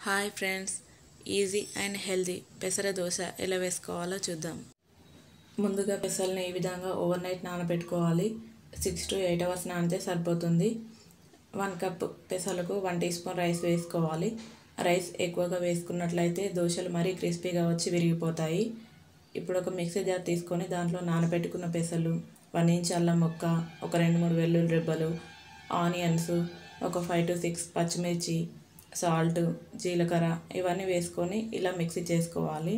hi friends easy and healthy పెసర దోశ ఎలా వేసుకోవాలో చూద్దాం ముందుగా పెసల్ని ఈ విధంగా ఓవర్ నైట్ నానబెట్టుకోవాలి సిక్స్ టు ఎయిట్ అవర్స్ నానితే సరిపోతుంది వన్ కప్ పెసలకు వన్ టీ స్పూన్ రైస్ వేసుకోవాలి రైస్ ఎక్కువగా వేసుకున్నట్లయితే దోశలు మరీ క్రిస్పీగా వచ్చి విరిగిపోతాయి ఇప్పుడు ఒక మిక్సీ జార్ తీసుకొని దాంట్లో నానబెట్టుకున్న పెసలు వన్ ఇంచ్ అల్లం ముక్క ఒక రెండు మూడు వెల్లుల్లి రెబ్బలు ఆనియన్స్ ఒక ఫైవ్ టు సిక్స్ పచ్చిమిర్చి సాల్ట్ జీలకర్ర ఇవన్నీ వేసుకొని ఇలా మిక్సీ చేసుకోవాలి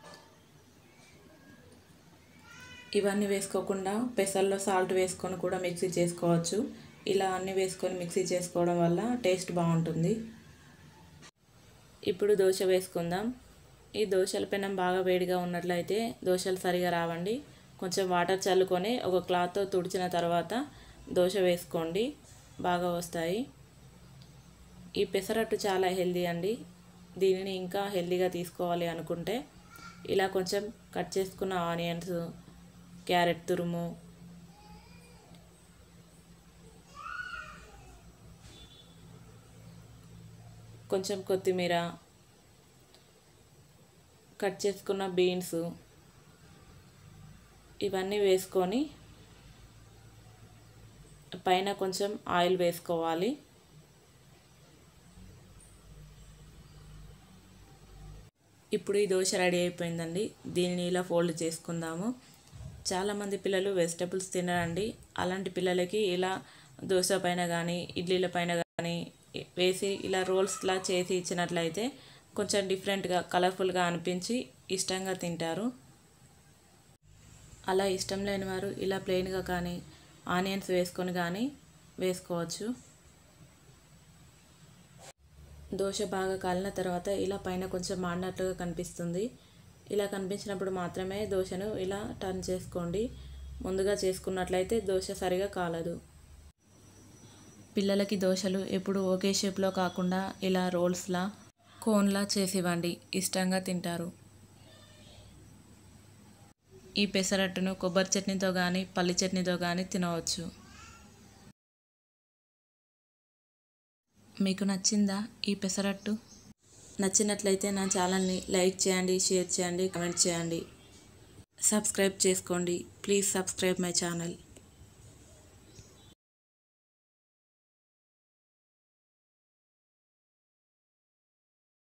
ఇవన్నీ వేసుకోకుండా పెసల్లో సాల్ట్ వేసుకొని కూడా మిక్సీ చేసుకోవచ్చు ఇలా అన్నీ వేసుకొని మిక్సీ చేసుకోవడం వల్ల టేస్ట్ బాగుంటుంది ఇప్పుడు దోశ వేసుకుందాం ఈ దోశల పెనం బాగా వేడిగా ఉన్నట్లయితే దోశలు సరిగా రావండి కొంచెం వాటర్ చల్లుకొని ఒక క్లాత్తో తుడిచిన తర్వాత దోశ వేసుకోండి బాగా వస్తాయి ఈ పెసరట్టు చాలా హెల్దీ అండి దీనిని ఇంకా హెల్దీగా తీసుకోవాలి అనుకుంటే ఇలా కొంచెం కట్ చేసుకున్న ఆనియన్స్ క్యారెట్ తురుము కొంచెం కొత్తిమీర కట్ చేసుకున్న బీన్స్ ఇవన్నీ వేసుకొని పైన కొంచెం ఆయిల్ వేసుకోవాలి ఇప్పుడు ఈ దోశ రెడీ అయిపోయిందండి దీనిని ఇలా ఫోల్డ్ చేసుకుందాము చాలామంది పిల్లలు వెజిటబుల్స్ తినరండి అలాంటి పిల్లలకి ఇలా దోశ పైన కానీ ఇడ్లీల పైన కానీ వేసి ఇలా రోల్స్లా చేసి ఇచ్చినట్లయితే కొంచెం డిఫరెంట్గా కలర్ఫుల్గా అనిపించి ఇష్టంగా తింటారు అలా ఇష్టం లేని వారు ఇలా ప్లెయిన్గా కానీ ఆనియన్స్ వేసుకొని కానీ వేసుకోవచ్చు దోశ బాగా కాలిన తర్వాత ఇలా పైన కొంచెం మాడినట్లుగా కనిపిస్తుంది ఇలా కనిపించినప్పుడు మాత్రమే దోశను ఇలా టర్న్ చేసుకోండి ముందుగా చేసుకున్నట్లయితే దోశ సరిగా కాలదు పిల్లలకి దోశలు ఎప్పుడు ఒకే షేప్లో కాకుండా ఇలా రోల్స్లా కోన్లా చేసివ్వండి ఇష్టంగా తింటారు ఈ పెసరట్టును కొబ్బరి చట్నీతో కానీ పల్లి చట్నీతో కానీ తినవచ్చు మీకు నచ్చిందా ఈ పెసరట్టు నచ్చినట్లయితే నా ఛానల్ని లైక్ చేయండి షేర్ చేయండి కమెంట్ చేయండి సబ్స్క్రైబ్ చేసుకోండి ప్లీజ్ సబ్స్క్రైబ్ మై ఛానల్